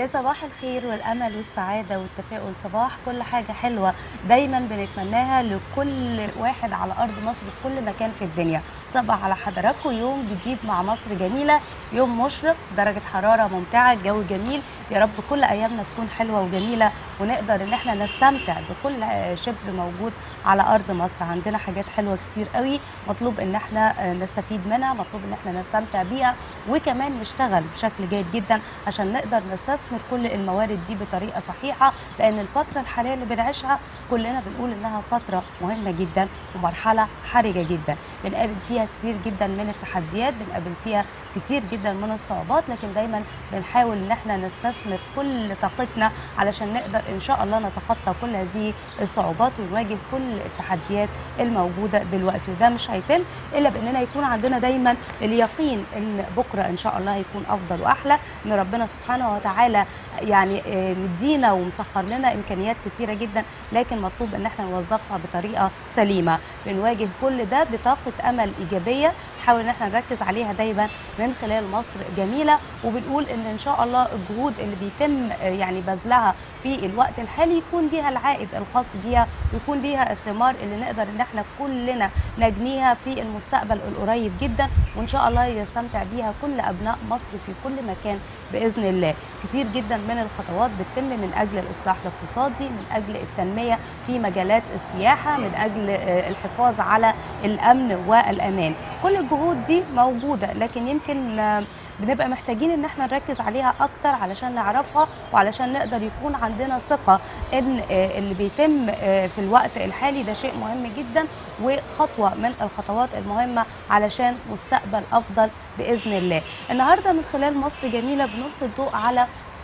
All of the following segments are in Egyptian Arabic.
صباح الخير والامل والسعاده والتفاؤل صباح كل حاجه حلوه دايما بنتمناها لكل واحد على ارض مصر في كل مكان في الدنيا صباح على حضراتكم يوم جديد مع مصر جميله يوم مشرق درجه حراره ممتعه الجو جميل يا رب كل ايامنا تكون حلوه وجميله ونقدر ان احنا نستمتع بكل شبر موجود على ارض مصر عندنا حاجات حلوه كتير قوي مطلوب ان احنا نستفيد منها مطلوب ان احنا نستمتع بيها وكمان نشتغل بشكل جيد جدا عشان نقدر نستثمر كل الموارد دي بطريقه صحيحه لان الفتره الحاليه اللي بنعيشها كلنا بنقول انها فتره مهمه جدا ومرحله حرجه جدا بنقابل فيها كتير جدا من التحديات بنقابل فيها كتير جدا من الصعوبات لكن دايما بنحاول ان احنا نستثمر كل طاقتنا علشان نقدر ان شاء الله نتخطى كل هذه الصعوبات ونواجه كل التحديات الموجوده دلوقتي وده مش هيتم الا باننا يكون عندنا دايما اليقين ان بكره ان شاء الله هيكون افضل واحلى ان ربنا سبحانه وتعالى يعني مدينا ومسخر لنا امكانيات كتيره جدا لكن مطلوب ان احنا نوظفها بطريقه سليمه بنواجه كل ده بطاقه امل ايجابيه نحاول ان احنا نركز عليها دايما من خلال مصر جميله وبنقول ان ان شاء الله الجهود اللي بيتم يعني بذلها في الوقت الحالي يكون ليها العائد الخاص بيها ويكون ليها الثمار اللي نقدر ان احنا كلنا نجنيها في المستقبل القريب جدا وان شاء الله يستمتع بيها كل ابناء مصر في كل مكان باذن الله كتير جدا من الخطوات بتتم من اجل الاصلاح الاقتصادي من اجل التنميه في مجالات السياحه من اجل الحفاظ على الامن والامان كل الجهود دي موجوده لكن يمكن بنبقى محتاجين ان احنا نركز عليها اكتر علشان نعرفها وعلشان نقدر يكون عندنا ثقه ان اللي بيتم في الوقت الحالي ده شيء مهم جدا وخطوه من الخطوات المهمه علشان مستقبل افضل باذن الله. النهارده من خلال مصر جميله بنلقي الضوء على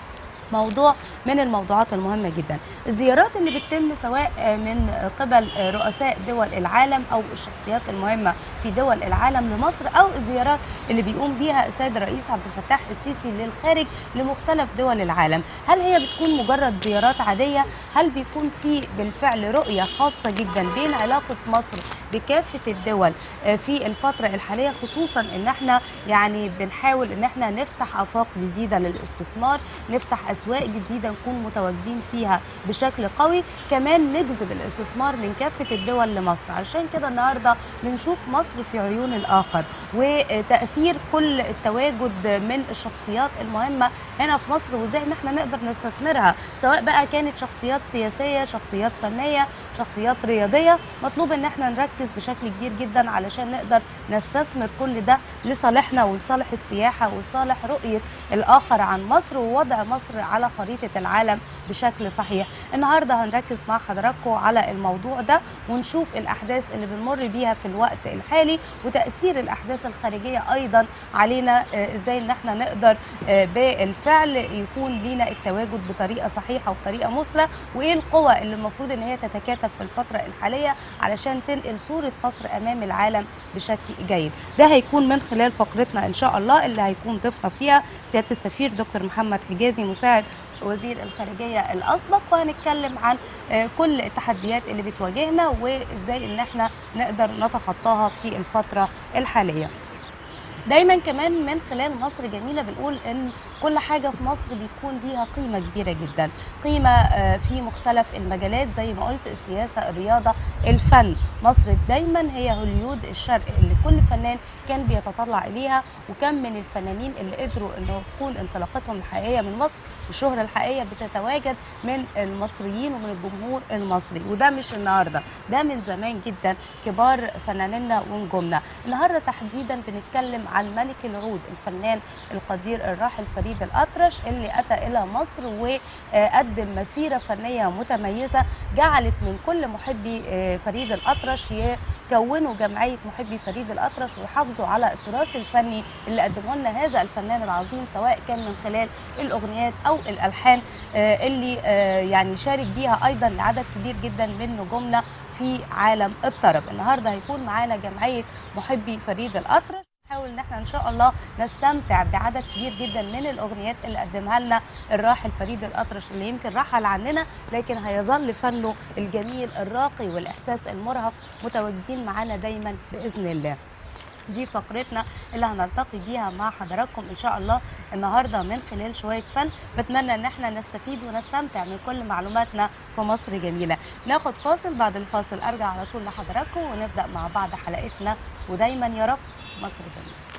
موضوع من الموضوعات المهمه جدا الزيارات اللي بتتم سواء من قبل رؤساء دول العالم او الشخصيات المهمه في دول العالم لمصر او الزيارات اللي بيقوم بيها السيد الرئيس عبد الفتاح السيسي للخارج لمختلف دول العالم هل هي بتكون مجرد زيارات عاديه هل بيكون في بالفعل رؤيه خاصه جدا بين علاقه مصر بكافه الدول في الفتره الحاليه خصوصا ان احنا يعني بنحاول ان احنا نفتح افاق جديده للاستثمار نفتح اسواق جديده نكون متواجدين فيها بشكل قوي كمان نجذب الاستثمار من كافه الدول لمصر عشان كده النهارده بنشوف مصر في عيون الاخر وتاثير كل التواجد من الشخصيات المهمه هنا في مصر وازاي ان احنا نقدر نستثمرها سواء بقى كانت شخصيات سياسيه شخصيات فنيه شخصيات رياضيه مطلوب ان احنا نركز بشكل كبير جدا علشان نقدر نستثمر كل ده لصالحنا ولصالح السياحه ولصالح رؤيه الاخر عن مصر ووضع مصر على خريطه العالم بشكل صحيح النهارده هنركز مع حضراتكم على الموضوع ده ونشوف الاحداث اللي بنمر بيها في الوقت الحالي وتاثير الاحداث الخارجيه ايضا علينا ازاي ان احنا نقدر بالفعل يكون لينا التواجد بطريقه صحيحه وبطريقه مثلى وايه القوى اللي المفروض ان هي تتكاتف في الفتره الحاليه علشان تنقل صوره مصر امام العالم بشكل جيد ده هيكون من خلال فقرتنا ان شاء الله اللي هيكون ضيفنا فيها سياده السفير دكتور محمد حجازي مساعد وزير الخارجيه الاسبق وهنتكلم عن كل التحديات اللي بتواجهنا وازاي ان احنا نقدر نتخطاها في الفتره الحاليه دايما كمان من خلال مصر جميله بنقول ان كل حاجه في مصر بيكون ليها قيمه كبيره جدا قيمه في مختلف المجالات زي ما قلت السياسه الرياضه الفن مصر دايما هي هوليود الشرق اللي كل فنان كان بيتطلع اليها وكم من الفنانين اللي قدروا ان تكون انطلاقتهم الحقيقيه من مصر والشهره الحقيقيه بتتواجد من المصريين ومن الجمهور المصري وده مش النهارده ده من زمان جدا كبار فنانينا ونجومنا النهارده تحديدا بنتكلم عن ملك العود الفنان القدير الراحل فريد الأطرش اللي أتى إلى مصر وقدم مسيرة فنية متميزة جعلت من كل محبي فريد الأطرش يكونوا جمعية محبي فريد الأطرش ويحافظوا على التراث الفني اللي قدمه لنا هذا الفنان العظيم سواء كان من خلال الأغنيات أو الألحان اللي يعني شارك بيها أيضا لعدد كبير جدا من نجومنا في عالم الطرب النهارده هيكون معانا جمعية محبي فريد الأطرش نحاول ان احنا ان شاء الله نستمتع بعدد كبير جدا من الاغنيات اللي قدمها لنا الراحل فريد الاطرش اللي يمكن رحل عننا لكن هيظل فنه الجميل الراقي والاحساس المرهف متواجدين معانا دايما باذن الله. دي فقرتنا اللي هنلتقي بيها مع حضراتكم ان شاء الله النهارده من خلال شويه فن بتمنى ان احنا نستفيد ونستمتع من كل معلوماتنا في مصر جميله ناخد فاصل بعد الفاصل ارجع على طول لحضراتكم ونبدا مع بعض حلقتنا ودايما يا رب مصر جميله